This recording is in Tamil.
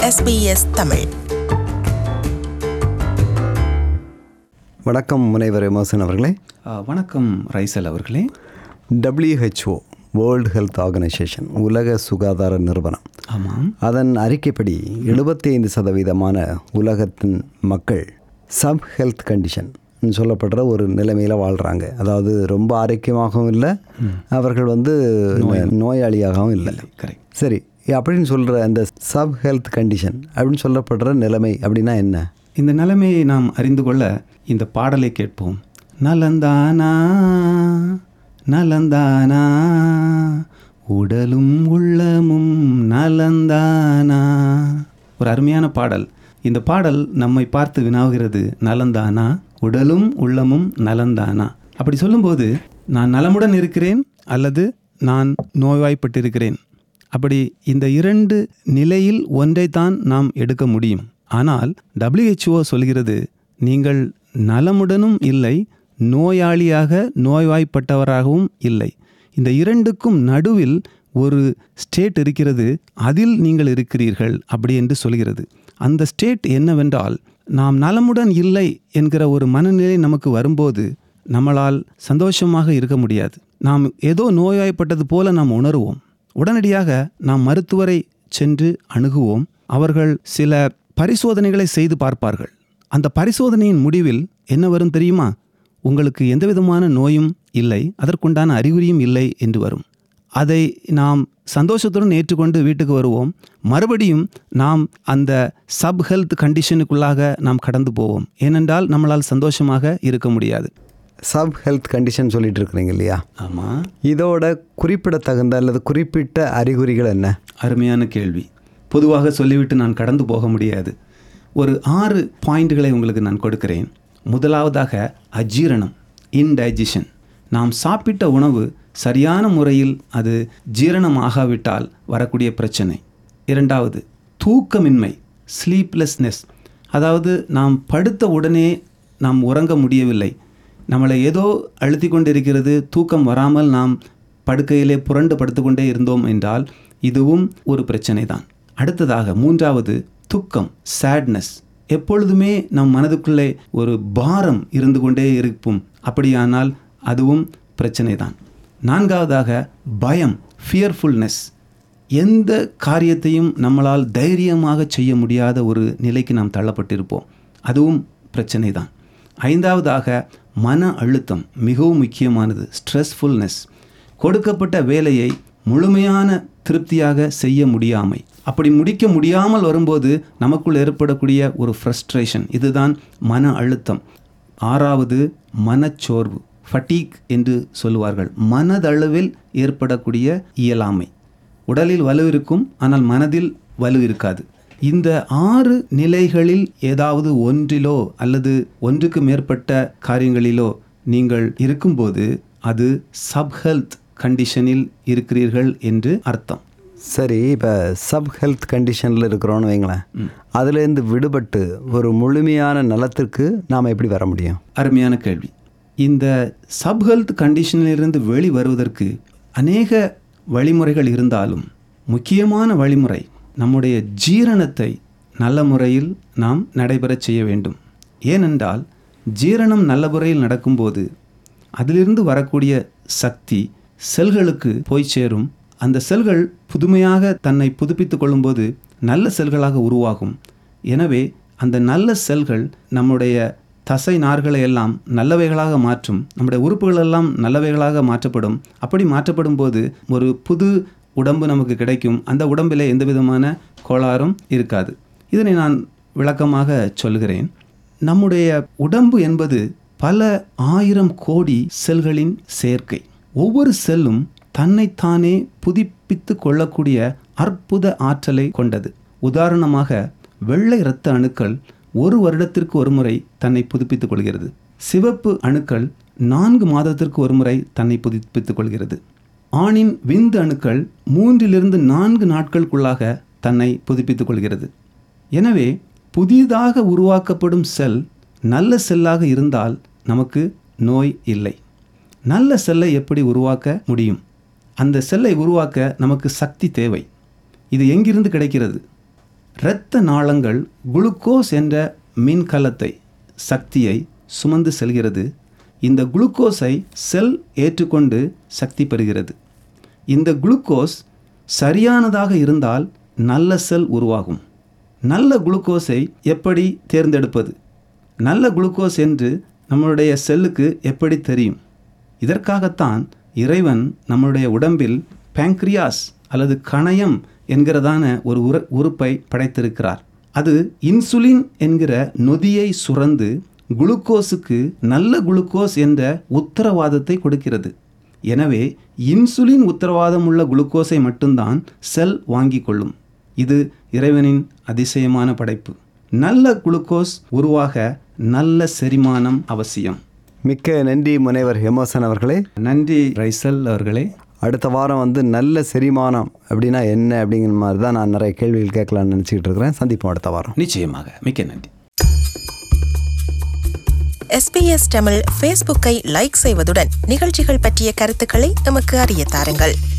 SBS தமிழ் வணக்கம் முனைவர் எமோசன் அவர்களே ஆ, வணக்கம் ரைசல் அவர்களே WHO வேர்ல்டு ஹெல்த் ஆர்கனைசேஷன் உலக சுகாதார நிறுவனம் ஆமாம் அதன் அறிக்கைப்படி 75% சதவீதமான உலகத்தின் மக்கள் சப் ஹெல்த் கண்டிஷன் சொல்லப்படுற ஒரு நிலைமையில் வாழ்கிறாங்க அதாவது ரொம்ப ஆரோக்கியமாகவும் இல்லை அவர்கள் வந்து நோயாளியாகவும் இல்லை கரெக்ட் சரி அப்படின்னு சொல்கிற அந்த சப் ஹெல்த் கண்டிஷன் அப்படின்னு சொல்லப்படுற நிலைமை அப்படின்னா என்ன இந்த நிலைமையை நாம் அறிந்து கொள்ள இந்த பாடலை கேட்போம் நலந்தானா நலந்தானா உடலும் உள்ளமும் நலந்தானா ஒரு அருமையான பாடல் இந்த பாடல் நம்மை பார்த்து வினாவுகிறது நலந்தானா உடலும் உள்ளமும் நலந்தானா அப்படி சொல்லும்போது நான் நலமுடன் இருக்கிறேன் அல்லது நான் நோய்வாய்ப்பட்டிருக்கிறேன் அப்படி இந்த இரண்டு நிலையில் ஒன்றைத்தான் நாம் எடுக்க முடியும் ஆனால் WHO சொல்கிறது நீங்கள் நலமுடனும் இல்லை நோயாளியாக நோய்வாய்ப்பட்டவராகவும் இல்லை இந்த இரண்டுக்கும் நடுவில் ஒரு ஸ்டேட் இருக்கிறது அதில் நீங்கள் இருக்கிறீர்கள் அப்படி என்று சொல்கிறது அந்த ஸ்டேட் என்னவென்றால் நாம் நலமுடன் இல்லை என்கிற ஒரு மனநிலை நமக்கு வரும்போது நம்மளால் சந்தோஷமாக இருக்க முடியாது நாம் ஏதோ நோய்வாய்ப்பட்டது போல நாம் உணருவோம் உடனடியாக நாம் மருத்துவரை சென்று அணுகுவோம் அவர்கள் சில பரிசோதனைகளை செய்து பார்ப்பார்கள் அந்த பரிசோதனையின் முடிவில் என்ன வரும் தெரியுமா உங்களுக்கு எந்த விதமான நோயும் இல்லை அதற்குண்டான அறிகுறியும் இல்லை என்று வரும் அதை நாம் சந்தோஷத்துடன் ஏற்றுக்கொண்டு வீட்டுக்கு வருவோம் மறுபடியும் நாம் அந்த சப் ஹெல்த் கண்டிஷனுக்குள்ளாக நாம் கடந்து போவோம் ஏனென்றால் நம்மளால் சந்தோஷமாக இருக்க முடியாது சப் ஹெல்த் கண்டிஷன் சொல்லிட்டு இருக்கிறீங்க இல்லையா ஆமாம் இதோட குறிப்பிடத்தகுந்த அல்லது குறிப்பிட்ட அறிகுறிகள் என்ன அருமையான கேள்வி பொதுவாக சொல்லிவிட்டு நான் கடந்து போக முடியாது ஒரு ஆறு பாயிண்ட்களை உங்களுக்கு நான் கொடுக்கிறேன் முதலாவதாக அஜீரணம் இன்டைஜஷன் நாம் சாப்பிட்ட உணவு சரியான முறையில் அது ஜீரணம் ஆகாவிட்டால் வரக்கூடிய பிரச்சனை இரண்டாவது தூக்கமின்மை ஸ்லீப்லெஸ்னஸ் அதாவது நாம் படுத்த உடனே நாம் உறங்க முடியவில்லை நம்மளை ஏதோ அழுத்தி கொண்டிருக்கிறது தூக்கம் வராமல் நாம் படுக்கையிலே புரண்டு படுத்துக்கொண்டே இருந்தோம் என்றால் இதுவும் ஒரு பிரச்சனை தான் அடுத்ததாக மூன்றாவது துக்கம் சேட்னஸ் எப்பொழுதுமே நம் மனதுக்குள்ளே ஒரு பாரம் இருந்து கொண்டே இருக்கும் அப்படியானால் அதுவும் பிரச்சனை தான் நான்காவதாக பயம் ஃபியர்ஃபுல்னஸ் எந்த காரியத்தையும் நம்மளால் தைரியமாக செய்ய முடியாத ஒரு நிலைக்கு நாம் தள்ளப்பட்டிருப்போம் அதுவும் பிரச்சனை தான் ஐந்தாவதாக மன அழுத்தம் மிகவும் முக்கியமானது ஸ்ட்ரெஸ்ஃபுல்னஸ் கொடுக்கப்பட்ட வேலையை முழுமையான திருப்தியாக செய்ய முடியாமை அப்படி முடிக்க முடியாமல் வரும்போது நமக்குள் ஏற்படக்கூடிய ஒரு ஃப்ரஸ்ட்ரேஷன் இதுதான் மன அழுத்தம் ஆறாவது மனச்சோர்வு ஃபட்டீக் என்று சொல்லுவார்கள் மனதளவில் ஏற்படக்கூடிய இயலாமை உடலில் வலு இருக்கும் ஆனால் மனதில் வலு இருக்காது இந்த ஆறு நிலைகளில் ஏதாவது ஒன்றிலோ அல்லது ஒன்றுக்கு மேற்பட்ட காரியங்களிலோ நீங்கள் இருக்கும்போது அது சப் ஹெல்த் கண்டிஷனில் இருக்கிறீர்கள் என்று அர்த்தம் சரி இப்போ சப் ஹெல்த் கண்டிஷனில் இருக்கிறோன்னு வைங்களேன் அதுலேருந்து விடுபட்டு ஒரு முழுமையான நலத்திற்கு நாம் எப்படி வர முடியும் அருமையான கேள்வி இந்த சப் ஹெல்த் கண்டிஷனிலிருந்து வெளி வருவதற்கு அநேக வழிமுறைகள் இருந்தாலும் முக்கியமான வழிமுறை நம்முடைய ஜீரணத்தை நல்ல முறையில் நாம் நடைபெறச் செய்ய வேண்டும் ஏனென்றால் ஜீரணம் நல்ல முறையில் நடக்கும்போது அதிலிருந்து வரக்கூடிய சக்தி செல்களுக்கு போய் சேரும் அந்த செல்கள் புதுமையாக தன்னை புதுப்பித்துக் கொள்ளும்போது நல்ல செல்களாக உருவாகும் எனவே அந்த நல்ல செல்கள் நம்முடைய தசை நார்களை எல்லாம் நல்லவைகளாக மாற்றும் நம்முடைய உறுப்புகள் எல்லாம் நல்லவைகளாக மாற்றப்படும் அப்படி மாற்றப்படும் போது ஒரு புது உடம்பு நமக்கு கிடைக்கும் அந்த உடம்பில் எந்த விதமான கோளாறும் இருக்காது இதனை நான் விளக்கமாக சொல்கிறேன் நம்முடைய உடம்பு என்பது பல ஆயிரம் கோடி செல்களின் சேர்க்கை ஒவ்வொரு செல்லும் தன்னைத்தானே புதுப்பித்து கொள்ளக்கூடிய அற்புத ஆற்றலை கொண்டது உதாரணமாக வெள்ளை இரத்த அணுக்கள் ஒரு வருடத்திற்கு ஒரு முறை தன்னை புதுப்பித்துக் கொள்கிறது சிவப்பு அணுக்கள் நான்கு மாதத்திற்கு ஒரு முறை தன்னை புதுப்பித்துக் கொள்கிறது ஆணின் விந்து அணுக்கள் மூன்றிலிருந்து நான்கு நாட்களுக்குள்ளாக தன்னை புதுப்பித்துக் கொள்கிறது எனவே புதிதாக உருவாக்கப்படும் செல் நல்ல செல்லாக இருந்தால் நமக்கு நோய் இல்லை நல்ல செல்லை எப்படி உருவாக்க முடியும் அந்த செல்லை உருவாக்க நமக்கு சக்தி தேவை இது எங்கிருந்து கிடைக்கிறது இரத்த நாளங்கள் குளுக்கோஸ் என்ற மின்கலத்தை சக்தியை சுமந்து செல்கிறது இந்த குளுக்கோஸை செல் ஏற்றுக்கொண்டு சக்தி பெறுகிறது இந்த குளுக்கோஸ் சரியானதாக இருந்தால் நல்ல செல் உருவாகும் நல்ல குளுக்கோஸை எப்படி தேர்ந்தெடுப்பது நல்ல குளுக்கோஸ் என்று நம்மளுடைய செல்லுக்கு எப்படி தெரியும் இதற்காகத்தான் இறைவன் நம்மளுடைய உடம்பில் பேங்க்ரியாஸ் அல்லது கணையம் என்கிறதான ஒரு உர உறுப்பை படைத்திருக்கிறார் அது இன்சுலின் என்கிற நொதியை சுரந்து குளுக்கோஸுக்கு நல்ல குளுக்கோஸ் என்ற உத்தரவாதத்தை கொடுக்கிறது எனவே இன்சுலின் உத்தரவாதம் உள்ள குளுக்கோஸை மட்டும்தான் செல் வாங்கிக் கொள்ளும் இது இறைவனின் அதிசயமான படைப்பு நல்ல குளுக்கோஸ் உருவாக நல்ல செரிமானம் அவசியம் மிக்க நன்றி முனைவர் ஹெமோசன் அவர்களே நன்றி ரைசல் அவர்களே அடுத்த வாரம் வந்து நல்ல செரிமானம் அப்படின்னா என்ன அப்படிங்கிற மாதிரி தான் நான் நிறைய கேள்விகள் கேட்கலாம்னு நினச்சிக்கிட்டு இருக்கிறேன் சந்திப்போம் அடுத்த வாரம் நிச்சயமாக மிக்க நன்றி எஸ்பிஎஸ் தமிழ் ஃபேஸ்புக்கை லைக் செய்வதுடன் நிகழ்ச்சிகள் பற்றிய கருத்துக்களை எமக்கு அறிய தாருங்கள்